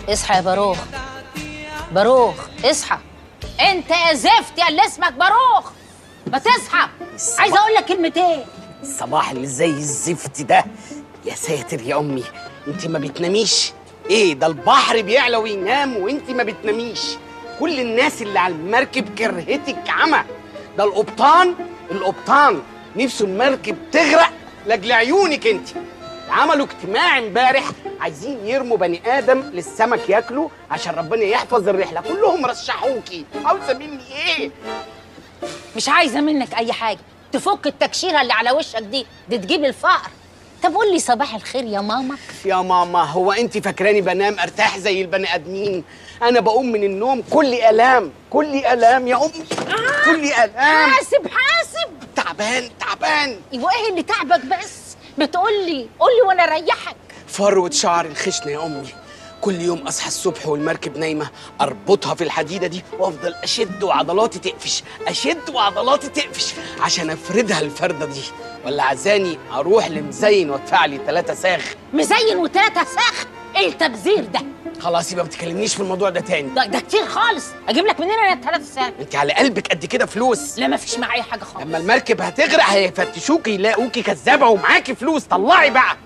اصحى يا باروخ باروخ اصحى انت يا زفت يا اللي اسمك باروخ ما تصحى عايزه اقول لك كلمتين الصباح اللي زي الزفت ده يا ساتر يا امي انت ما بتناميش ايه ده البحر بيعلى وينام وانت ما بتناميش كل الناس اللي على المركب كرهتك عمى ده القبطان القبطان نفسه المركب تغرق لاجل عيونك انت عملوا اجتماع امبارح عايزين يرموا بني ادم للسمك ياكله عشان ربنا يحفظ الرحله كلهم رشحوكي عاوزه مني ايه مش عايزه منك اي حاجه تفك التكشيره اللي على وشك دي دي تجيب الفقر طب قول لي صباح الخير يا ماما يا ماما هو انت فاكراني بنام ارتاح زي البني ادمين انا بقوم من النوم كل الام كل الام يا امي كل الام حاسب حاسب تعبان تعبان وايه اللي تعبك بس بتقول لي قول لي وانا اريحك فروة شعر الخشنة يا أمي كل يوم أصحى الصبح والمركب نايمة أربطها في الحديدة دي وأفضل أشد وعضلاتي تقفش أشد وعضلاتي تقفش عشان أفردها الفردة دي ولا عزاني أروح لمزين وأدفع لي ثلاثة ساغ مزين وتلاته ساخ ايه التبذير ده خلاص يبقى ما بتكلمنيش في الموضوع ده تاني ده, ده كتير خالص اجيب لك منين انا التلاته ساخ أنت على قلبك قد كده فلوس لا ما فيش معايا حاجه خالص لما المركب هتغرق هيفتشوكي يلاقوكي كذابة ومعاكي فلوس طلعي بقى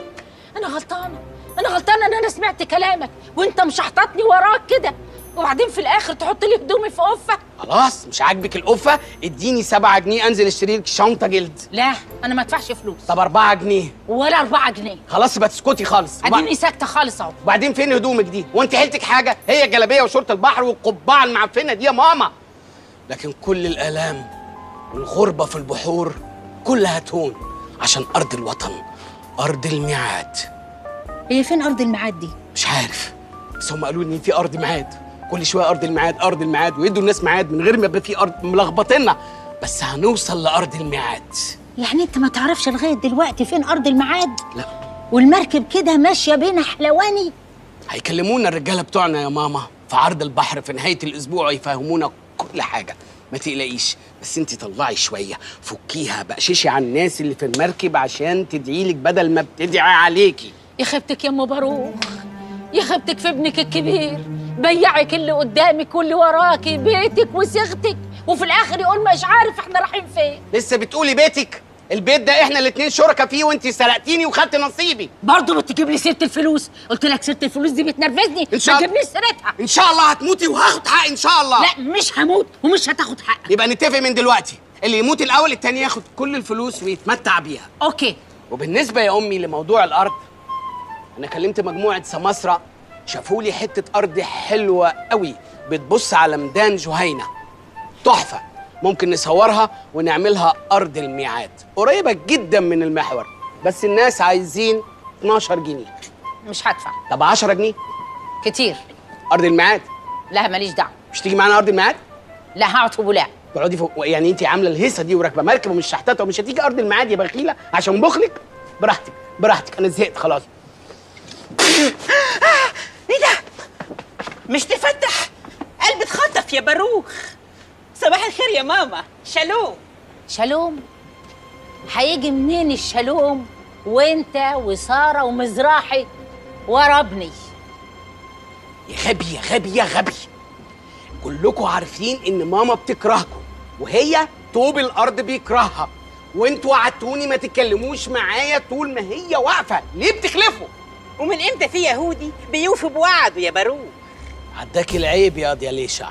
انا غلطانه انا غلطانه ان انا سمعت كلامك وانت مش حاططني وراك كده وبعدين في الاخر تحط لي هدومي في قفه خلاص مش عاجبك القفة اديني سبعة جنيه أنزل اشتري لك شنطة جلد لا انا ما ادفعش فلوس طب أربعة جنيه ولا أربعة جنيه خلاص يبقى تسكتي خالص وبع- اديني ساكته خالص اهو وبعدين فين هدومك دي؟ وانت حيلتك حاجه؟ هي الجلابيه وشورت البحر والقبعه المعفنه دي يا ماما. لكن كل الالام والغربه في البحور كلها تهون عشان ارض الوطن ارض الميعاد. هي فين ارض الميعاد دي مش عارف بس هم قالوا لي ان في ارض ميعاد كل شويه ارض الميعاد ارض الميعاد ويدوا الناس ميعاد من غير ما يبقى في ارض ملخبطينا بس هنوصل لارض الميعاد. يعني انت ما تعرفش لغايه دلوقتي فين ارض الميعاد لا والمركب كده ماشيه بين حلواني هيكلمونا الرجاله بتوعنا يا ماما في عرض البحر في نهايه الاسبوع يفهمونا كل حاجه ما تقلقيش بس انت طلعي شويه فكيها بقششي على الناس اللي في المركب عشان تدعي لك بدل ما بتدعي عليكي يا خيبتك يا ام باروخ يا خيبتك في ابنك الكبير بيعك اللي قدامك واللي وراكي بيتك وصيغتك وفي الاخر يقول مش عارف احنا رايحين فين لسه بتقولي بيتك البيت ده احنا الاتنين شركاء فيه وانت سرقتيني وخدت نصيبي برضه بتجيب لي سيره الفلوس قلت لك سيره الفلوس دي بتنرفزني إن شاء ما الله. تجيبليش سيرتها ان شاء الله هتموتي وهاخد حقي ان شاء الله لا مش هموت ومش هتاخد حقك يبقى نتفق من دلوقتي اللي يموت الاول التاني ياخد كل الفلوس ويتمتع بيها اوكي وبالنسبة يا أمي لموضوع الأرض أنا كلمت مجموعة سماسرة شافوا لي حتة أرض حلوة قوي بتبص على ميدان جهينة تحفة ممكن نصورها ونعملها أرض الميعاد قريبة جدا من المحور بس الناس عايزين 12 جنيه مش هدفع طب 10 جنيه كتير أرض الميعاد لا ماليش دعوه مش تيجي معانا أرض الميعاد لا هقعد في بولاق تقعدي فوق يعني انت عامله الهيصه دي وراكبه مركب ومش شحتاته ومش هتيجي ارض الميعاد يا بخيله عشان بخلك براحتك براحتك انا زهقت خلاص ايه ده؟ مش تفتح قلبي اتخطف يا باروخ صباح الخير يا ماما شالوم شالوم هيجي منين الشالوم وانت وساره ومزراحي ورا ابني يا غبي يا غبي يا غبي كلكم عارفين ان ماما بتكرهكم وهي طوب الارض بيكرهها وانتوا وعدتوني ما تتكلموش معايا طول ما هي واقفه ليه بتخلفوا ومن امتى في يهودي بيوفي بوعده يا باروخ عداك العيب يا يا ليشع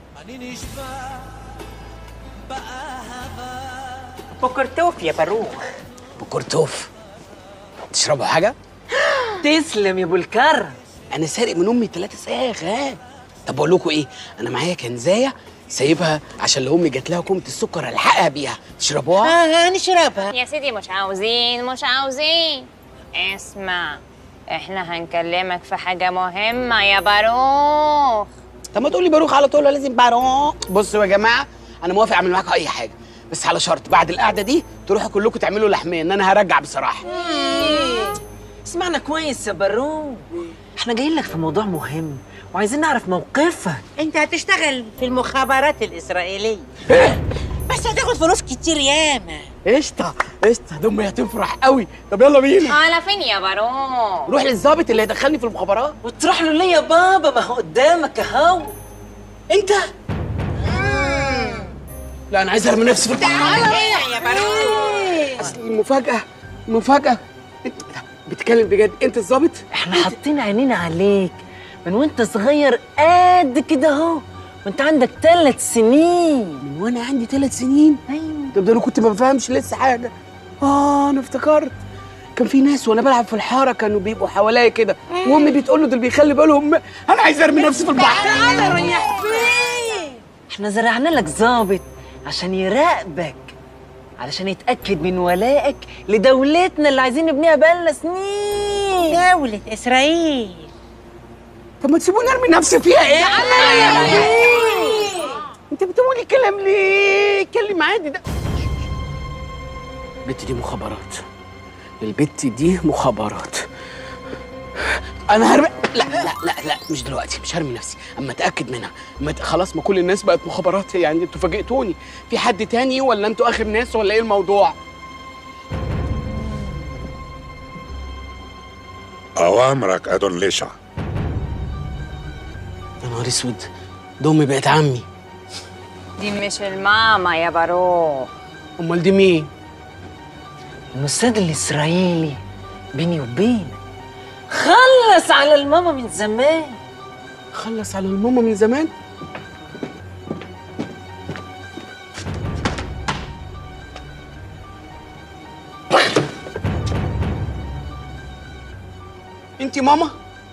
بكرتوف يا باروخ بكرتوف تشربوا حاجه تسلم يا ابو الكرم انا سارق من امي ثلاثة ساغ ها طب بقول لكم ايه انا معايا كنزايه سايبها عشان لو امي جات لها كومه السكر الحقها بيها تشربوها اه نشربها يا سيدي مش عاوزين مش عاوزين اسمع احنا هنكلمك في حاجة مهمة يا باروخ طب ما تقولي باروخ على طول ولا لازم باروخ بصوا يا جماعه انا موافق اعمل معاكم اي حاجه بس على شرط بعد القعده دي تروحوا كلكم تعملوا لحميه ان انا هرجع بصراحه اسمعنا كويس يا باروك احنا جايين لك في موضوع مهم وعايزين نعرف موقفك انت هتشتغل في المخابرات الاسرائيليه بس هتاخد فلوس كتير ياما قشطه قشطه ده امي هتفرح قوي طب يلا بينا على فين يا بارون روح للظابط اللي هيدخلني في المخابرات وتروح له ليه يا بابا ما هو قدامك اهو انت لا انا عايز ارمي نفسي في البحر يا بارون اصل المفاجاه مفاجاه انت بتتكلم بجد انت الظابط احنا حاطين عينينا عليك من وانت صغير قد كده اهو وانت عندك ثلاث سنين من وانا عندي ثلاث سنين ايوه طب ده انا كنت ما بفهمش لسه حاجه اه انا افتكرت كان في ناس وانا بلعب في الحاره كانوا بيبقوا حواليا كده وامي بتقول له دول بيخلي بالهم انا عايز ارمي نفسي في البحر احنا زرعنا لك ظابط عشان يراقبك علشان يتأكد من ولائك لدولتنا اللي عايزين نبنيها بقالنا سنين دولة إسرائيل طب ما تسيبوني ارمي نفسي فيها ايه انت بتقولي كلام ليه كلم عادي ده البت دي مخابرات البت دي مخابرات انا هرمي لا لا لا لا مش دلوقتي مش هرمي نفسي اما اتاكد منها اما ت- خلاص ما كل الناس بقت مخابرات يعني انتوا فاجئتوني في حد تاني ولا انتوا اخر ناس ولا ايه الموضوع أوامرك أدون ليشع يا نهار اسود ده امي بقت عمي دي مش الماما يا بارون امال دي مين الموساد الإسرائيلي بيني وبينك خلص على الماما من زمان خلص على الماما من زمان انت ماما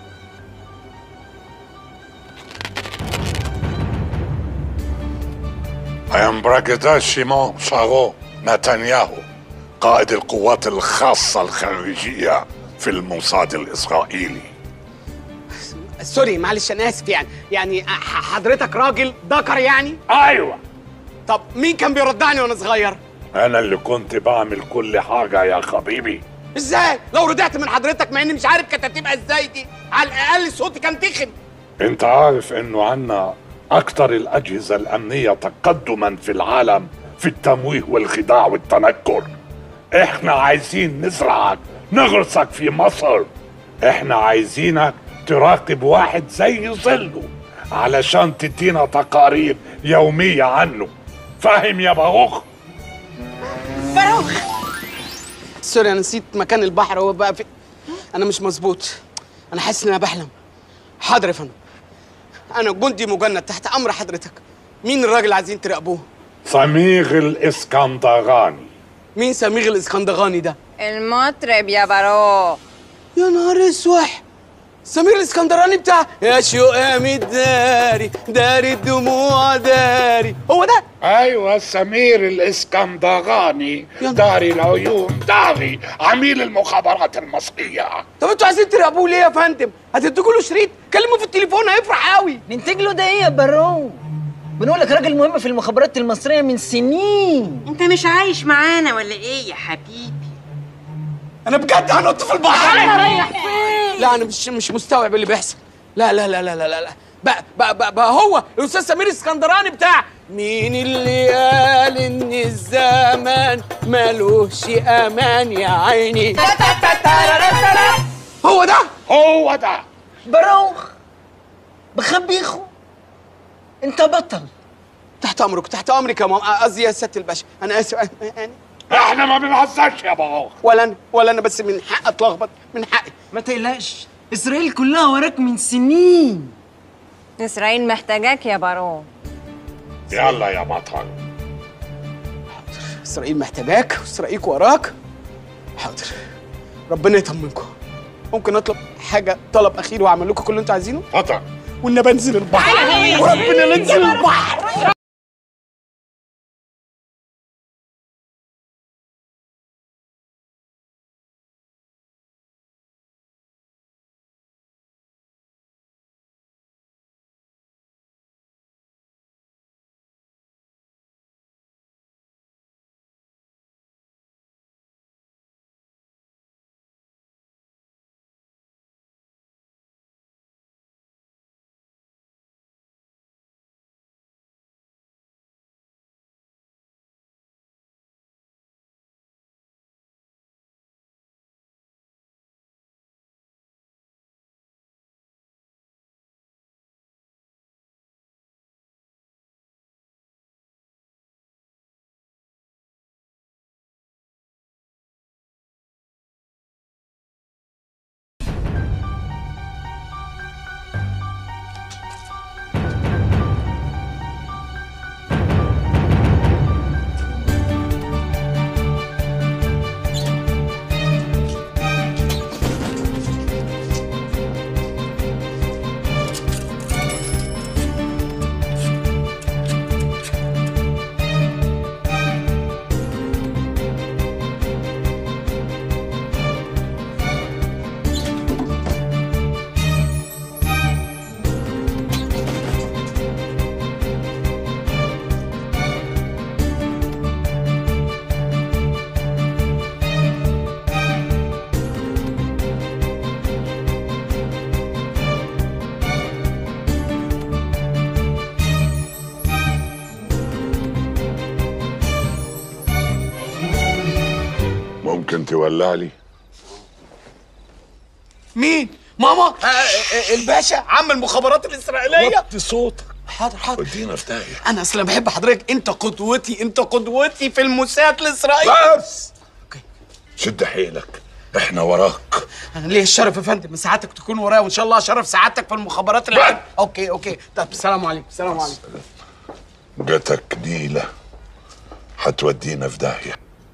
أيمبراجدا شيمون شارو نتنياهو قائد القوات الخاصة الخارجية في الموساد الإسرائيلي سوري معلش انا اسف يعني يعني ح- حضرتك راجل ذكر يعني أيوة طب مين كان بيرضعني وانا صغير أنا اللي كنت بعمل كل حاجة يا حبيبي ازاي لو رضعت من حضرتك مع اني مش عارف كانت هتبقى ازاي دي على الاقل صوتي كان تخن أنت عارف إنه عنا أكثر الأجهزة الأمنية تقدما في العالم في التمويه والخداع والتنكر إحنا عايزين نزرعك نغرسك في مصر إحنا عايزينك تراقب واحد زي ظله علشان تدينا تقارير يومية عنه فاهم يا باروخ؟ باروخ سوري انا نسيت مكان البحر هو بقى في انا مش مظبوط انا حاسس ان انا بحلم حاضر يا فندم انا جندي مجند تحت امر حضرتك مين الراجل اللي عايزين تراقبوه سميغ الإسكندراني مين سميغ الاسكندغاني ده المطرب يا بارون يا نهار اسوح سمير الاسكندراني بتاع يا شقام الداري داري الدموع داري هو ده أيوة سمير الإسكندراني يلا. داري العيون داري عميل المخابرات المصرية طب انتوا عايزين تراقبوه ليه يا فندم هتدوا له شريط كلمه في التليفون هيفرح قوي ننتج له ده ايه يا بارون بنقول لك راجل مهم في المخابرات المصرية من سنين انت مش عايش معانا ولا ايه يا حبيبي انا بجد هنط في البحر لا انا مش مش مستوعب اللي بيحصل لا لا لا لا لا لا, لا. بقى, بقى, بقى, بقى هو الاستاذ سمير الاسكندراني بتاع مين اللي قال ان الزمان ملوش امان يا عيني هو ده هو ده باروخ بخبيخو انت بطل تحت امرك تحت امرك يا ماما قصدي يا سياده الباشا انا اسف أنا- يعني احنا ما بنهزرش يا باروخ ولا انا ولا انا بس من حق اتلخبط من حقي ما تقلقش اسرائيل كلها وراك من سنين إسرائيل محتاجاك يا بارون يلا يا بطل اسرائيل محتاجاك واسرائيل وراك حاضر ربنا يطمنكم ممكن اطلب حاجه طلب اخير واعمل لكم كل اللي انتوا عايزينه اتفضل وان بنزل البحر وربنا ننزل البحر ممكن تولع لي مين ماما آه آه الباشا عم المخابرات الاسرائيليه وطي صوتك حاضر حاضر ودينا في داهيه انا اصلا بحب حضرتك انت قدوتي انت قدوتي في الموساد الاسرائيلي بس شد حيلك احنا وراك انا ليه الشرف يا فندم من سعادتك تكون ورايا وان شاء الله شرف سعادتك في المخابرات اللي بعد. اوكي اوكي طب السلام عليكم السلام عليكم جاتك نيله هتودينا في داهيه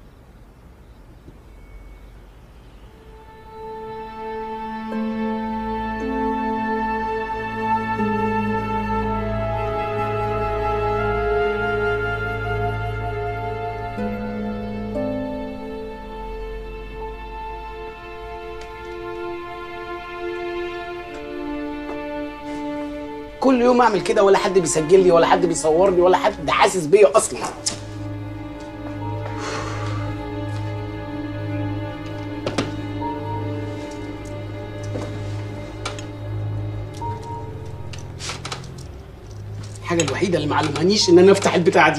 كل يوم اعمل كده ولا حد بيسجل لي ولا حد بيصورني ولا حد حاسس بيا اصلا الحاجة الوحيدة اللي معلمهانيش ان انا افتح البتاعة دي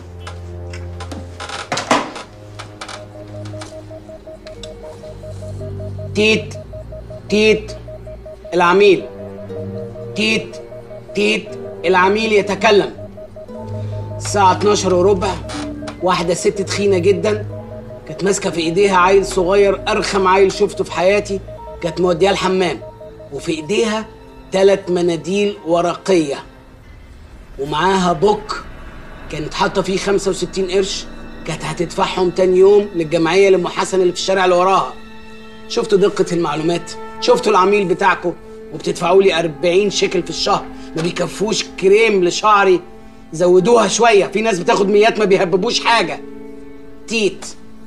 تيت تيت العميل تيت تيت العميل يتكلم الساعة 12 وربع واحدة ست تخينة جدا كانت ماسكة في ايديها عيل صغير أرخم عيل شفته في حياتي كانت مودياه الحمام وفي ايديها ثلاث مناديل ورقية ومعاها بوك كانت حاطة فيه 65 قرش كانت هتدفعهم تاني يوم للجمعية لأم حسن اللي في الشارع اللي وراها شفتوا دقة المعلومات شفتوا العميل بتاعكم وبتدفعوا لي 40 شيكل في الشهر ما بيكفوش كريم لشعري زودوها شوية في ناس بتاخد ميات ما بيهببوش حاجة تيت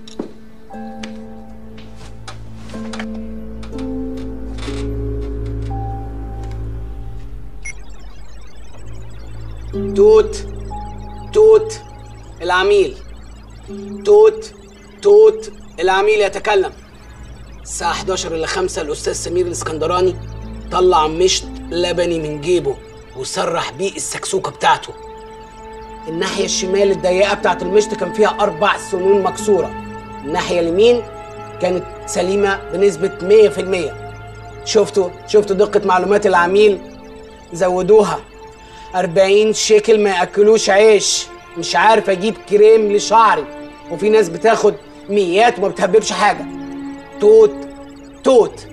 توت توت العميل توت توت العميل يتكلم الساعة 11 إلا 5 الأستاذ سمير الإسكندراني طلع مشط لبني من جيبه وسرح بيه السكسوكة بتاعته الناحية الشمال الضيقة بتاعت المشط كان فيها أربع سنون مكسورة الناحية اليمين كانت سليمة بنسبة 100% شفتوا شفتوا دقة معلومات العميل زودوها 40 شيكل ما ياكلوش عيش مش عارف اجيب كريم لشعري وفي ناس بتاخد ميات وما بتهببش حاجه توت توت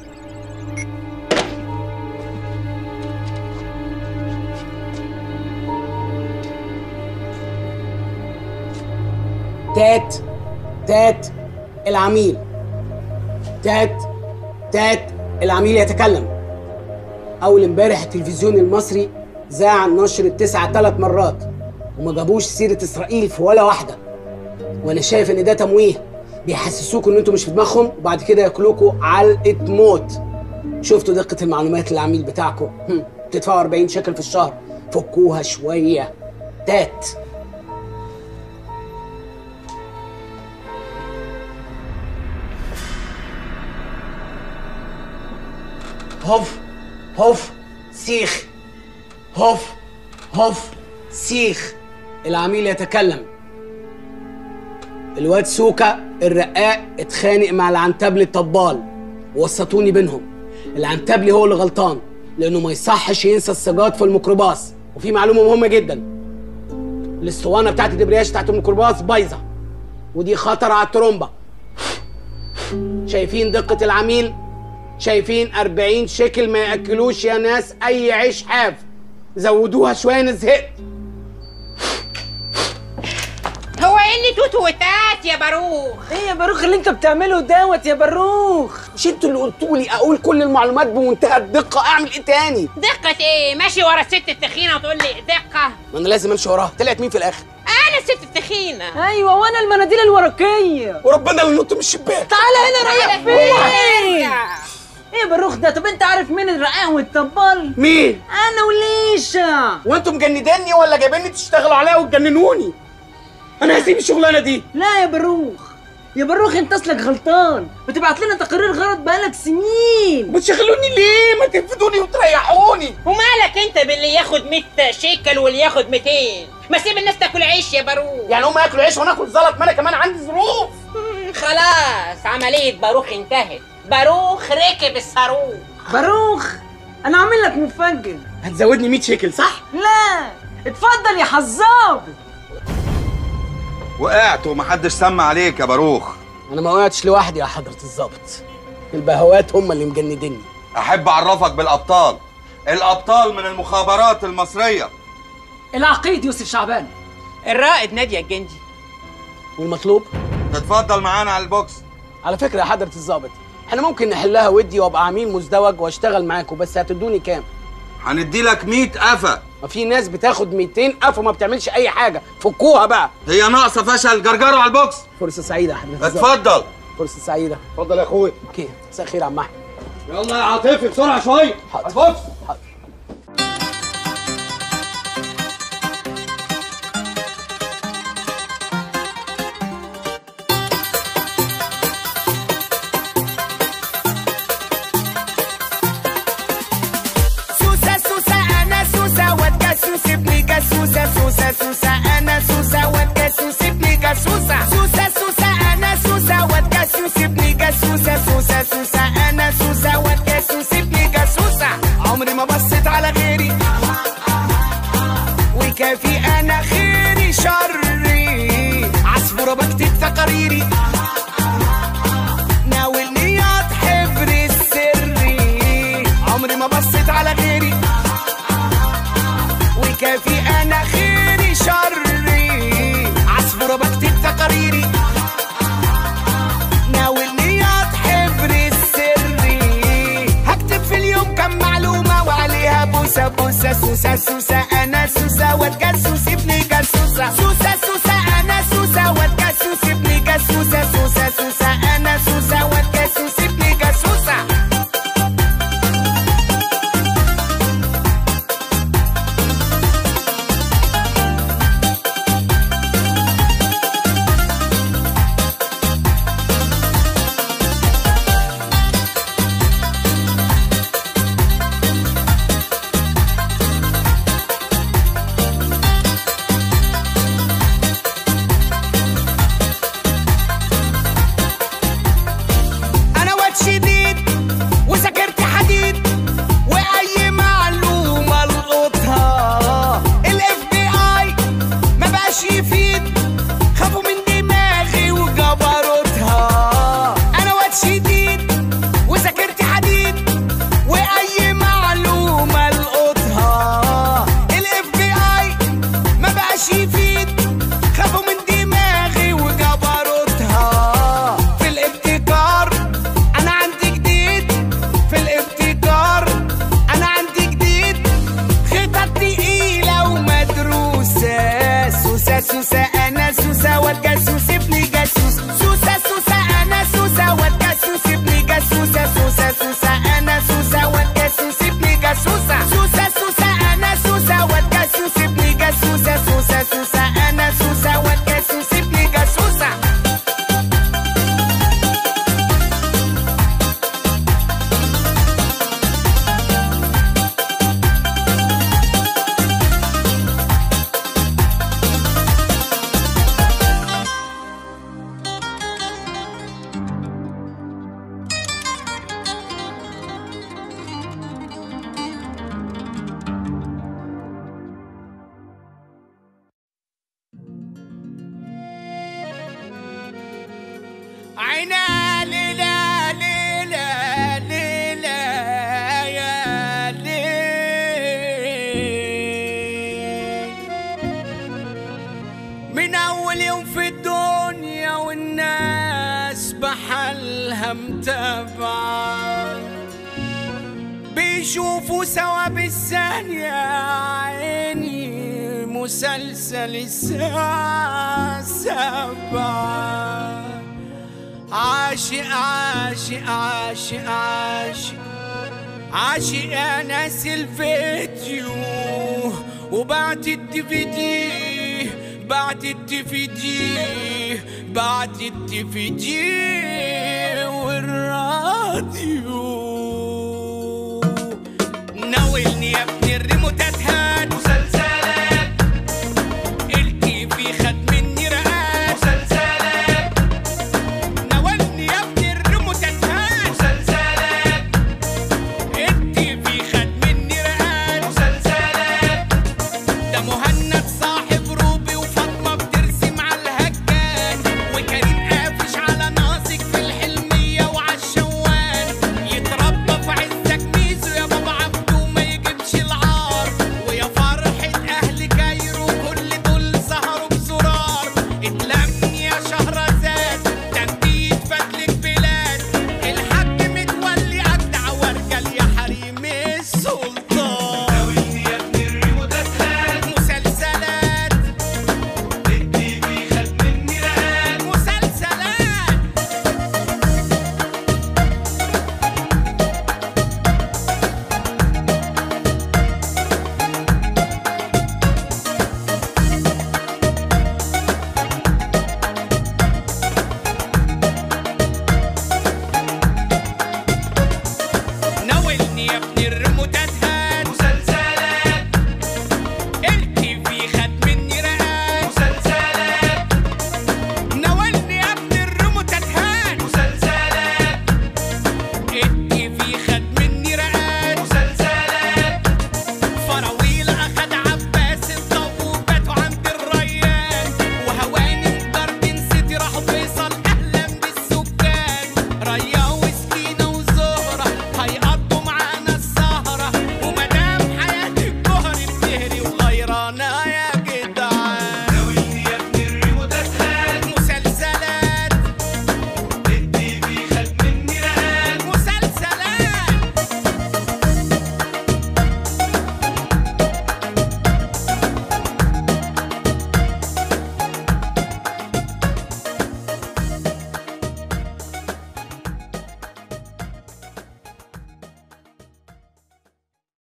تات تات العميل تات تات العميل يتكلم اول امبارح التلفزيون المصري ذاع نشر التسعة ثلاث مرات وما جابوش سيرة إسرائيل في ولا واحدة وأنا شايف إن ده تمويه بيحسسوكوا إن أنتوا مش في دماغهم وبعد كده ياكلوكوا علقة موت شفتوا دقة المعلومات للعميل بتاعكم هم، بتدفعوا 40 شكل في الشهر فكوها شوية تات هوف هوف سيخ هوف هوف سيخ العميل يتكلم الواد سوكا الرقاق اتخانق مع العنتبلي الطبال وسطوني بينهم العنتبلي هو اللي غلطان لانه ما يصحش ينسى السجاد في الميكروباص وفي معلومه مهمه جدا الاسطوانه بتاعت الدبرياج بتاعت الميكروباص بايظه ودي خطر على الترومبه شايفين دقه العميل شايفين 40 شكل ما ياكلوش يا ناس اي عيش حاف زودوها شويه انا زهقت هو ايه اللي توت وتات يا باروخ ايه يا باروخ اللي انت بتعمله دوت يا باروخ مش انتوا اللي قلتوا لي اقول كل المعلومات بمنتهى الدقه اعمل ايه تاني دقة ايه ماشي ورا الست التخينة وتقول لي دقة ما انا لازم امشي وراها طلعت مين في الاخر انا الست التخينة ايوه وانا المناديل الورقيه وربنا اللي نط من الشباك تعالى هنا رايح تعالى فين فين؟ ايه يا باروخ ده طب انت عارف مين الرقاق والطبال مين انا وليشا وانتوا مجندني ولا جايبيني تشتغلوا عليا وتجننوني انا هسيب الشغلانه دي لا يا باروخ يا باروخ انت اصلك غلطان بتبعت لنا تقارير غلط بقالك سنين بتشغلوني ليه ما تنفذوني وتريحوني ومالك انت باللي ياخد 100 شيكل واللي ياخد 200 ما سيب الناس تاكل عيش يا باروخ يعني هم ياكلوا عيش وانا اكل زلط ما انا كمان عندي ظروف مم، خلاص خلاص عملية باروخ انتهت باروخ ركب الصاروخ باروخ انا عامل لك مفجر هتزودني 100 شيكل صح؟ لا اتفضل يا حزاب وقعت ومحدش سمع عليك يا باروخ انا ما وقعتش لوحدي يا حضرة الظابط البهوات هم اللي مجندني احب اعرفك بالابطال الابطال من المخابرات المصريه العقيد يوسف شعبان الرائد نادية الجندي والمطلوب تتفضل معانا على البوكس على فكرة يا حضرة الظابط احنا ممكن نحلها ودي وابقى عميل مزدوج واشتغل معاكم بس هتدوني كام؟ هندي لك 100 قفا ما في ناس بتاخد 200 ألف وما بتعملش أي حاجة فكوها بقى هي ناقصه فشل جرجره على البوكس فرصة سعيدة يا حضرة الظابط اتفضل فرصة سعيدة اتفضل يا اخوي اوكي مساء الخير يا عم احمد يلا يا عاطفي بسرعه شويه حاضر. البوكس حاضر. سوسة سوسة أنا سوسة واد جاسوس ابني جاسوسة سوسة سوسة أنا سوسة واد جاسوس ابني جاسوسة سوسة سوسة أنا سوسة واد جاسوس ابني جاسوسة سوسة سوسة أنا سوسة واد جاسوس ابني جاسوسة عمري ما بصيت على غيري وكافي أنا خيري شري عصفورة بكتب تقاريري ناولني ياض حبر السري عمري ما بصيت على غيري وكافي انا خيري شري عصفورة بكتب تقاريري ناولني ياض حبر السري هكتب في اليوم كم معلومة وعليها بوسة بوسة سوسة سوسة أنا سوسة واد جاسوس ابني جاسوسة سوسة سوسة أنا سوسة واد جاسوس ابني جاسوسة سوسة سوسة أنا سوسة واد جاسوس ابني جاسوسة انا واد شديد وذاكرت حديد واي معلومه القطها الاف بي اي ما بقاش يفيد خافوا من دماغي وجبروتها انا واد شديد وذاكرت حديد واي معلومه القطها الاف بي اي ما بقاش يفيد خافوا من دماغي وجبروتها في الابتكار انا عندي جديد في الابتكار انا عندي جديد خطط تقيلة ومدروسة سوسة سوسة انا سوسة واد جاسوس ابني جاسوس سوسة سوسة انا سوسة واد جاسوس ابني جاسوسة سوسة سوسة انا سوسة واد جاسوس ابني جاسوسة سوسة سوسة انا سوسة واد جاسوس ابني جاسوسة سوسة سوسة انا سوسة واد جاسوس ابني جاسوسة عينا ليلى ليلى ليلى يا ليل من أول يوم في الدنيا والناس بحالها متابعة بيشوفوا سوا بالثانية عيني مسلسل الساعة سبعة عاشق عاشق عاشق عاشق عاشق يا ناس الفيديو وبعت الدي في دي بعت الدي في دي بعت الدي في دي والراديو ناولني يا ابني الريموتات